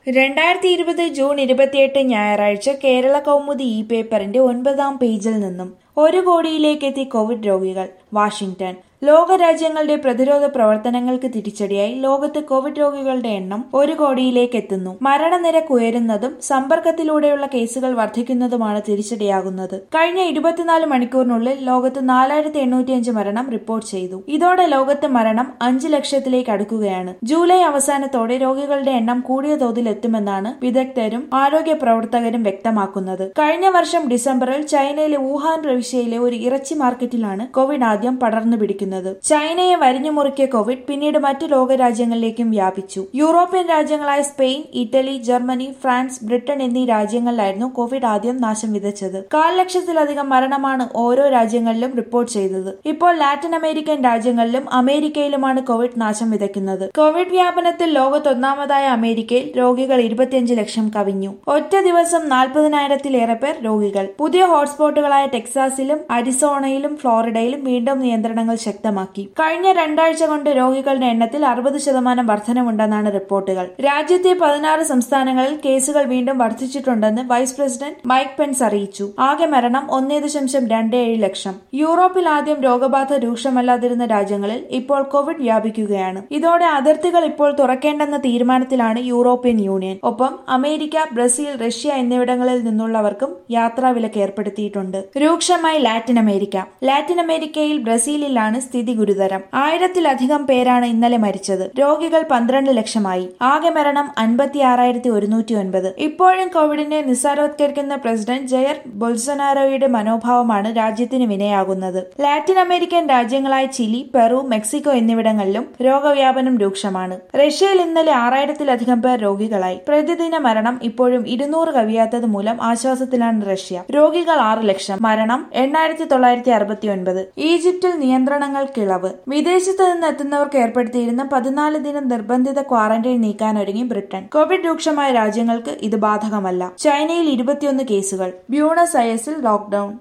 രണ്ടായിരത്തി ഇരുപത് ജൂൺ ഇരുപത്തിയെട്ട് ഞായറാഴ്ച കേരള കൗമുദി ഇ പേപ്പറിന്റെ ഒൻപതാം പേജിൽ നിന്നും ഒരു കോടിയിലേക്കെത്തി കോവിഡ് രോഗികൾ വാഷിംഗ്ടൺ ലോകരാജ്യങ്ങളുടെ പ്രതിരോധ പ്രവർത്തനങ്ങൾക്ക് തിരിച്ചടിയായി ലോകത്ത് കോവിഡ് രോഗികളുടെ എണ്ണം ഒരു കോടിയിലേക്ക് എത്തുന്നു മരണനിരക്ക് ഉയരുന്നതും സമ്പർക്കത്തിലൂടെയുള്ള കേസുകൾ വർദ്ധിക്കുന്നതുമാണ് തിരിച്ചടിയാകുന്നത് കഴിഞ്ഞ ഇരുപത്തിനാല് മണിക്കൂറിനുള്ളിൽ ലോകത്ത് നാലായിരത്തി എണ്ണൂറ്റിയഞ്ച് മരണം റിപ്പോർട്ട് ചെയ്തു ഇതോടെ ലോകത്ത് മരണം അഞ്ച് ലക്ഷത്തിലേക്ക് അടുക്കുകയാണ് ജൂലൈ അവസാനത്തോടെ രോഗികളുടെ എണ്ണം കൂടിയ തോതിൽ എത്തുമെന്നാണ് വിദഗ്ധരും ആരോഗ്യ പ്രവർത്തകരും വ്യക്തമാക്കുന്നത് കഴിഞ്ഞ വർഷം ഡിസംബറിൽ ചൈനയിലെ വുഹാൻ പ്രവിശ്യയിലെ ഒരു ഇറച്ചി മാർക്കറ്റിലാണ് കോവിഡ് ആദ്യം പടർന്നു പിടിക്കുന്നത് ചൈനയെ വരിഞ്ഞു മുറുക്കിയ കോവിഡ് പിന്നീട് മറ്റു ലോകരാജ്യങ്ങളിലേക്കും വ്യാപിച്ചു യൂറോപ്യൻ രാജ്യങ്ങളായ Spain Italy Germany France Britain എന്നീ രാജ്യങ്ങളിലായിരുന്നു കോവിഡ് ആദ്യം നാശം വിതച്ചത് കാൽ ലക്ഷത്തിലധികം മരണമാണ് ഓരോ രാജ്യങ്ങളിലും റിപ്പോർട്ട് ചെയ്തത് ഇപ്പോൾ ലാറ്റിൻ അമേരിക്കൻ രാജ്യങ്ങളിലും അമേരിക്കയിലുമാണ് കോവിഡ് നാശം വിതയ്ക്കുന്നത് കോവിഡ് വ്യാപനത്തിൽ ലോകത്തൊന്നാമതായ അമേരിക്കയിൽ രോഗികൾ ഇരുപത്തിയഞ്ച് ലക്ഷം കവിഞ്ഞു ഒറ്റ ദിവസം നാൽപ്പതിനായിരത്തിലേറെ പേർ രോഗികൾ പുതിയ ഹോട്ട്സ്പോട്ടുകളായ ടെക്സാസിലും അരിസോണയിലും ഫ്ലോറിഡയിലും വീണ്ടും നിയന്ത്രണങ്ങൾ ശക്തമാക്കി കഴിഞ്ഞ രണ്ടാഴ്ച കൊണ്ട് രോഗികളുടെ എണ്ണത്തിൽ അറുപത് ശതമാനം വർധനമുണ്ടെന്നാണ് റിപ്പോർട്ടുകൾ രാജ്യത്തെ പതിനാറ് സംസ്ഥാനങ്ങളിൽ കേസുകൾ വീണ്ടും വർദ്ധിച്ചിട്ടുണ്ടെന്ന് വൈസ് പ്രസിഡന്റ് മൈക്ക് പെൻസ് അറിയിച്ചു ആകെ മരണം ഒന്നേ ദശാംശം രണ്ട് ഏഴ് ലക്ഷം യൂറോപ്പിൽ ആദ്യം രോഗബാധ രൂക്ഷമല്ലാതിരുന്ന രാജ്യങ്ങളിൽ ഇപ്പോൾ കോവിഡ് വ്യാപിക്കുകയാണ് ഇതോടെ അതിർത്തികൾ ഇപ്പോൾ തുറക്കേണ്ടെന്ന തീരുമാനത്തിലാണ് യൂറോപ്യൻ യൂണിയൻ ഒപ്പം അമേരിക്ക ബ്രസീൽ റഷ്യ എന്നിവിടങ്ങളിൽ നിന്നുള്ളവർക്കും യാത്രാവിലക്ക് ഏർപ്പെടുത്തിയിട്ടുണ്ട് രൂക്ഷമായി ലാറ്റിൻ അമേരിക്ക ലാറ്റിൻ അമേരിക്കയിൽ ബ്രസീലിലാണ് സ്ഥിതി ഗുരുതരം ആയിരത്തിലധികം പേരാണ് ഇന്നലെ മരിച്ചത് രോഗികൾ പന്ത്രണ്ട് ലക്ഷമായി ആകെ മരണം അൻപത്തി ആറായിരത്തി ഒരുന്നൂറ്റി ഒൻപത് ഇപ്പോഴും കോവിഡിനെ നിസ്സാരവത്കരിക്കുന്ന പ്രസിഡന്റ് ജയർ ബൊൽസനാരോയുടെ മനോഭാവമാണ് രാജ്യത്തിന് വിനയാകുന്നത് ലാറ്റിൻ അമേരിക്കൻ രാജ്യങ്ങളായ ചിലി പെറു മെക്സിക്കോ എന്നിവിടങ്ങളിലും രോഗവ്യാപനം രൂക്ഷമാണ് റഷ്യയിൽ ഇന്നലെ ആറായിരത്തിലധികം പേർ രോഗികളായി പ്രതിദിന മരണം ഇപ്പോഴും ഇരുന്നൂറ് കവിയാത്തത് മൂലം ആശ്വാസത്തിലാണ് റഷ്യ രോഗികൾ ആറ് ലക്ഷം മരണം എണ്ണായിരത്തി തൊള്ളായിരത്തി അറുപത്തി ഒൻപത് ഈജിപ്തിൽ നിയന്ത്രണങ്ങൾക്കിളവ് വിദേശത്ത് നിന്ന് എത്തുന്നവർക്ക് ഏർപ്പെടുത്തിയിരുന്ന പതിനാല് ദിനം നിർബന്ധിത ക്വാറന്റൈൻ നീക്കാനൊരുങ്ങി ബ്രിട്ടൻ കോവിഡ് രൂക്ഷമായ രാജ്യങ്ങൾക്ക് ഇത് ബാധകമല്ല ചൈനയിൽ ഇരുപത്തിയൊന്ന് കേസുകൾ ബ്യൂണസ് അയസിൽ ലോക്ഡൌൺ